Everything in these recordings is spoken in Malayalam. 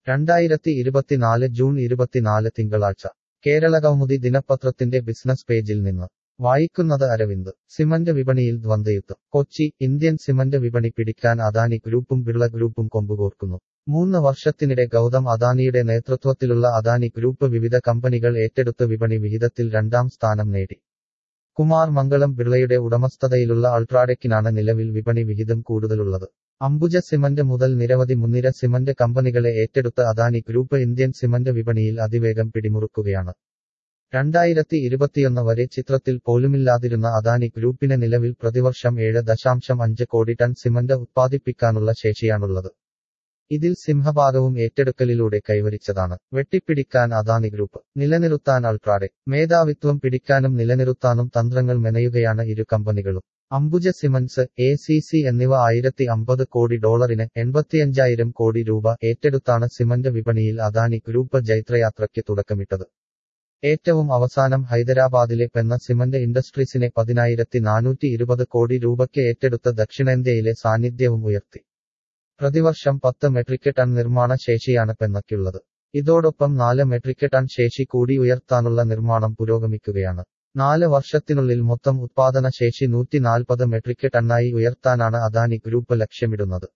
രണ്ടായിരത്തി ഇരുപത്തിനാല് ജൂൺ ഇരുപത്തിനാല് തിങ്കളാഴ്ച കേരളകൗമുദി ദിനപത്രത്തിന്റെ ബിസിനസ് പേജിൽ നിന്ന് വായിക്കുന്നത് അരവിന്ദ് സിമന്റ് വിപണിയിൽ ദ്വന്ദ്വയുദ്ധം കൊച്ചി ഇന്ത്യൻ സിമന്റ് വിപണി പിടിക്കാൻ അദാനി ഗ്രൂപ്പും ബിർള ഗ്രൂപ്പും കൊമ്പുകോർക്കുന്നു മൂന്ന് വർഷത്തിനിടെ ഗൗതം അദാനിയുടെ നേതൃത്വത്തിലുള്ള അദാനി ഗ്രൂപ്പ് വിവിധ കമ്പനികൾ ഏറ്റെടുത്ത് വിപണി വിഹിതത്തിൽ രണ്ടാം സ്ഥാനം നേടി കുമാർ മംഗളം ബിർളയുടെ ഉടമസ്ഥതയിലുള്ള അൾട്രാടെക്കിനാണ് നിലവിൽ വിപണി വിഹിതം കൂടുതലുള്ളത് അംബുജ സിമന്റ് മുതൽ നിരവധി മുൻനിര സിമന്റ് കമ്പനികളെ ഏറ്റെടുത്ത അദാനി ഗ്രൂപ്പ് ഇന്ത്യൻ സിമന്റ് വിപണിയിൽ അതിവേഗം പിടിമുറുക്കുകയാണ് രണ്ടായിരത്തി ഇരുപത്തിയൊന്ന് വരെ ചിത്രത്തിൽ പോലുമില്ലാതിരുന്ന അദാനി ഗ്രൂപ്പിന് നിലവിൽ പ്രതിവർഷം ഏഴ് ദശാംശം അഞ്ച് കോടി ടൺ സിമന്റ് ഉത്പാദിപ്പിക്കാനുള്ള ശേഷിയാണുള്ളത് ഇതിൽ സിംഹഭാഗവും ഏറ്റെടുക്കലിലൂടെ കൈവരിച്ചതാണ് വെട്ടിപ്പിടിക്കാൻ അദാനി ഗ്രൂപ്പ് നിലനിർത്താൻ അൾട്രാഡെ മേധാവിത്വം പിടിക്കാനും നിലനിർത്താനും തന്ത്രങ്ങൾ മെനയുകയാണ് ഇരു കമ്പനികളും Ambuja cements A C C എന്നിവ ആയിരത്തി അമ്പത് കോടി ഡോളറിന് എൺപത്തിയഞ്ചായിരം കോടി രൂപ ഏറ്റെടുത്താണ് സിമന്റ് വിപണിയിൽ അദാനി ഗ്രൂപ്പ് ജൈത്രയാത്രയ്ക്ക് തുടക്കമിട്ടത് ഏറ്റവും അവസാനം ഹൈദരാബാദിലെ പെന്ന സിമന്റ് ഇൻഡസ്ട്രീസിനെ പതിനായിരത്തി നാനൂറ്റി ഇരുപത് കോടി രൂപയ്ക്ക് ഏറ്റെടുത്ത ദക്ഷിണേന്ത്യയിലെ സാന്നിധ്യവും ഉയർത്തി പ്രതിവർഷം പത്ത് മെട്രിക് ടൺ നിർമ്മാണ ശേഷിയാണ് പെന്നയ്ക്കുള്ളത് ഇതോടൊപ്പം നാല് മെട്രിക് ടൺ ശേഷി കൂടി ഉയർത്താനുള്ള നിർമ്മാണം പുരോഗമിക്കുകയാണ് നാല് വർഷത്തിനുള്ളിൽ മൊത്തം ഉത്പാദന ശേഷി നൂറ്റി നാൽപ്പത് മെട്രിക് ടണ്ണായി ഉയർത്താനാണ് അദാനി ഗ്രൂപ്പ് ലക്ഷ്യമിടുന്നത്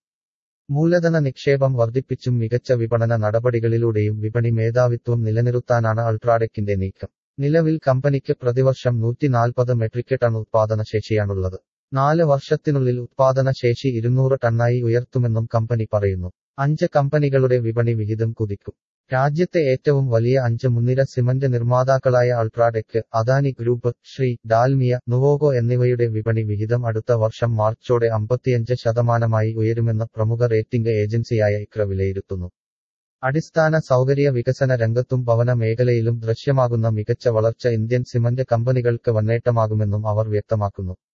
മൂലധന നിക്ഷേപം വർദ്ധിപ്പിച്ചും മികച്ച വിപണന നടപടികളിലൂടെയും വിപണി മേധാവിത്വം നിലനിർത്താനാണ് അൾട്രാടെക്കിന്റെ നീക്കം നിലവിൽ കമ്പനിക്ക് പ്രതിവർഷം നൂറ്റി നാൽപ്പത് മെട്രിക് ടൺ ഉത്പാദന ശേഷിയാണുള്ളത് നാല് വർഷത്തിനുള്ളിൽ ഉത്പാദന ശേഷി ഇരുന്നൂറ് ടണ്ണായി ഉയർത്തുമെന്നും കമ്പനി പറയുന്നു അഞ്ച് കമ്പനികളുടെ വിപണി വിഹിതം കുതിക്കും രാജ്യത്തെ ഏറ്റവും വലിയ അഞ്ച് മുൻനിര സിമന്റ് നിർമ്മാതാക്കളായ UltraTech Adani group Shree Dalmia Nuvoco എന്നിവയുടെ വിപണി വിഹിതം അടുത്ത വർഷം മാർച്ചോടെ അമ്പത്തിയഞ്ച് ശതമാനമായി ഉയരുമെന്ന് പ്രമുഖ റേറ്റിംഗ് ഏജൻസിയായ ഇക്ര വിലയിരുത്തുന്നു അടിസ്ഥാന സൗകര്യ വികസന രംഗത്തും ഭവന മേഖലയിലും ദൃശ്യമാകുന്ന മികച്ച വളർച്ച ഇന്ത്യൻ സിമന്റ് കമ്പനികൾക്ക് വന്നേട്ടമാകുമെന്നും അവർ വ്യക്തമാക്കുന്നു